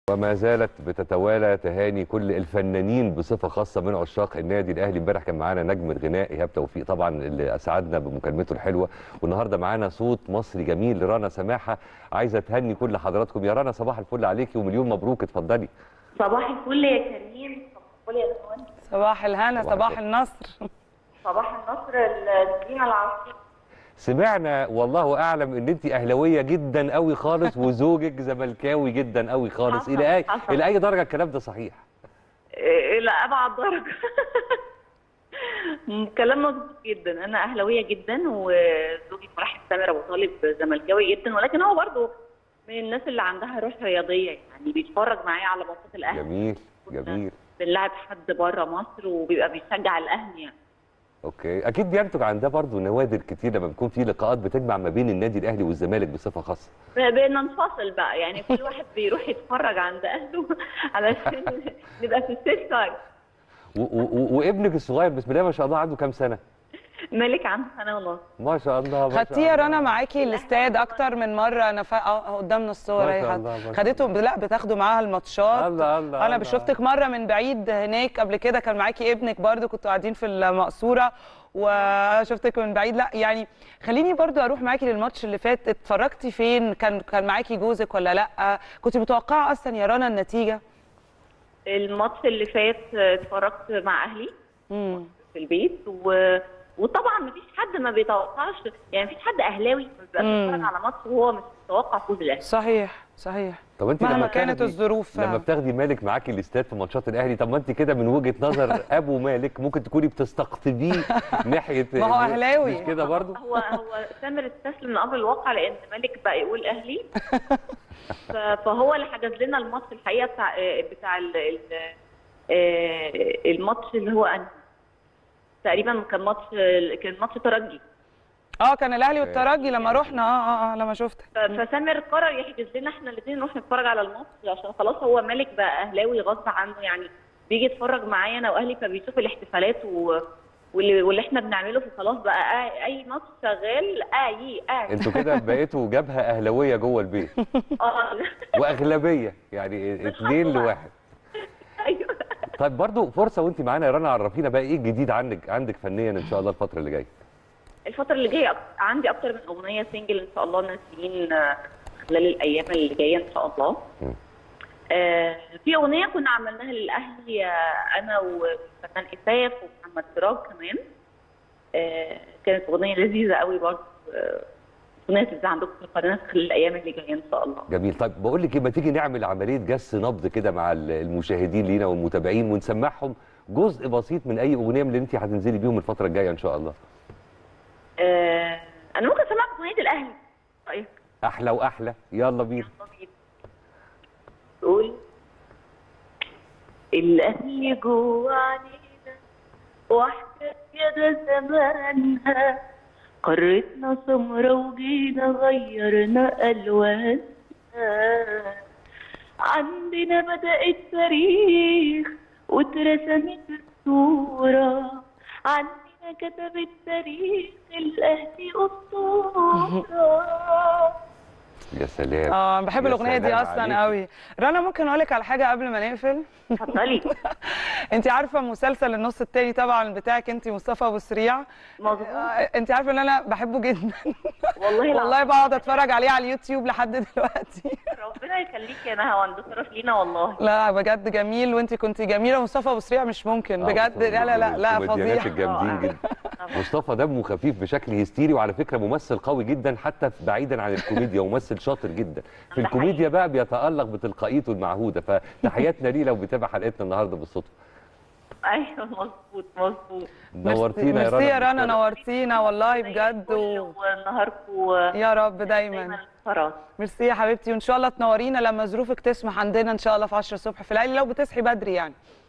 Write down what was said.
وما زالت بتتوالى تهاني كل الفنانين بصفه خاصه من عشاق النادي الاهلي امبارح كان معانا نجم الغناء ايهاب توفيق طبعا اللي اسعدنا بمكالمته الحلوه والنهارده معانا صوت مصري جميل رنا سماحه عايزه تهني كل حضراتكم يا رنا صباح الفل عليكي ومليون مبروك اتفضلي صباح الفل يا كريم صباح الفل يا نهوان صباح الهنا صباح صباح الفل. النصر صباح النصر المدينة العاصمة سمعنا والله اعلم ان انت اهلاويه جدا قوي خالص وزوجك زملكاوي جدا قوي خالص حصل، الى اي حصل. الى اي درجه الكلام ده صحيح إلى أبعد درجة كلام مظبوط جدا أنا أهلاوية جدا وزوجي مرحب سامر أبو طالب زملكاوي جدا ولكن هو برضه من الناس اللي عندها روح رياضية يعني بيتفرج معايا على ماتشات الأهلي جميل جميل بنلعب حد بره مصر وبيبقى بيشجع الأهلي يعني اوكي اكيد بينتج عن ده برضه نوادر كتير لما بيكون في لقاءات بتجمع ما بين النادي الاهلي والزمالك بصفه خاصه بننفصل بقى يعني كل واحد بيروح يتفرج عند أهله علشان نبقى في السيف سايد و- و- و- وابنك الصغير بسم الله ما شاء الله عنده كام سنه مالك عنده سنة ونص ما شاء الله ما شاء خدتيه يا الله. رنا معاكي الاستاد اكتر من مره انا فا... اه قدامنا الصور ما اهي شاء حد- الله، ما شاء خدته لا بتاخدوا معاها الماتشات الله الله انا الله. شفتك مره من بعيد هناك قبل كده كان معاكي ابنك برضو كنتوا قاعدين في المقصوره وشفتك من بعيد لا يعني خليني برضو اروح معاكي للماتش اللي فات اتفرجتي فين كان كان معاكي جوزك ولا لا كنت متوقعه اصلا يا رنا النتيجه الماتش اللي فات اتفرجت مع اهلي امم في البيت و... وطبعا مفيش حد ما بيتوقعش يعني مفيش حد اهلاوي ما بيبقاش مم. بيتفرج على ماتش وهو مش متوقع فوز الاهلي صحيح صحيح طب انت مهما لما كانت بتاخدي- الظروف لما فعلا. بتاخدي مالك معاكي الاستاد في ماتشات الاهلي طب ما انت كده من وجهه نظر ابو مالك ممكن تكوني بتستقطبيه ناحيه ما هو أهلاوي. مش كده برضه هو هو سامر استسلم لامر الواقع لان مالك بقى يقول اهلي ف... فهو اللي حجز لنا الماتش الحقيقه بتاع بتاع ال... ال... آه، الماتش اللي هو أنهي. تقريبا كان ماتش كان ماتش ترجي اه كان الاهلي والترجي لما رحنا اه اه اه لما شفتك ف- فسامر قرر يحجز لنا احنا الاثنين نروح نتفرج على الماتش عشان خلاص هو مالك بقى اهلاوي غصب عنه يعني بيجي يتفرج معايا انا واهلي فبيشوف الاحتفالات و... واللي, واللي احنا بنعمله فخلاص بقى اي, أي ماتش شغال اي اي انتوا كده بقيتوا جبهه اهلاويه جوه البيت اه واغلبيه يعني اتنين لواحد ايوه طيب برضو فرصه وانت معانا يا رنا عرفينا بقى ايه الجديد عندك عندك فنيا ان شاء الله الفتره اللي جايه الفتره اللي جايه أك- عندي اكتر من اغنيه سنجل ان شاء الله نازلين آه، خلال الايام اللي جايه ان شاء الله مم. آه، في اغنيه كنا عملناها للاهلي آه، انا وفنان اساف ومحمد سراج كمان آه، كانت اغنيه لذيذه قوي برضه آه، اغنيه تنزل عندكم في القناه خلال الايام اللي جايه ان شاء الله جميل طيب بقول لك ايه ما تيجي نعمل عمليه جس نبض كده مع ال- المشاهدين لينا والمتابعين ونسمعهم جزء بسيط من اي اغنيه من اللي انت هتنزلي بيهم الفتره الجايه ان شاء الله آه، انا ممكن اسمعك اغنيه الاهلي رايك احلى واحلى يلا بينا تقول الأهل جوا علينا واحدة كده زمانها قارتنا سمرة وجينا غيرنا ألوانها عندنا بدأ التاريخ واترسمت الصورة عندنا كتب التاريخ الأهلي أسطورة يا سلام اه بحب يا الاغنيه دي سلام اصلا عليكي. قوي رنا ممكن اقول لك على حاجه قبل ما نقفل اتفضلي انت عارفه مسلسل النص التاني طبعا بتاعك انت مصطفى ابو سريع مظبوط آه، انت عارفه ان انا بحبه جدا والله والله بقعد اتفرج عليه على اليوتيوب لحد دلوقتي ربنا يخليك يا نهى ده شرف لينا والله لا بجد جميل وانت كنت جميله مصطفى ابو سريع مش ممكن آه، بجد مصطفى لا لا لا لا الكوميديانات فظيع الجامدين آه. جدا مصطفى دمه خفيف بشكل هستيري وعلى فكره ممثل قوي جدا حتى بعيدا عن الكوميديا وممثل شاطر جدا في ده الكوميديا بقى بيتالق بتلقائيته المعهوده فتحياتنا ليه لو بتابع حلقتنا النهارده بالصدفه ايوه مظبوط مظبوط نورتينا يا رنا ميرسي يا رنا بنشكرك. نورتينا والله بجد و... ونهاركم يا رب دايما خلاص ميرسي يا حبيبتي وان شاء الله تنورينا لما ظروفك تسمح عندنا ان شاء الله في 10 الصبح في العيله لو بتصحي بدري يعني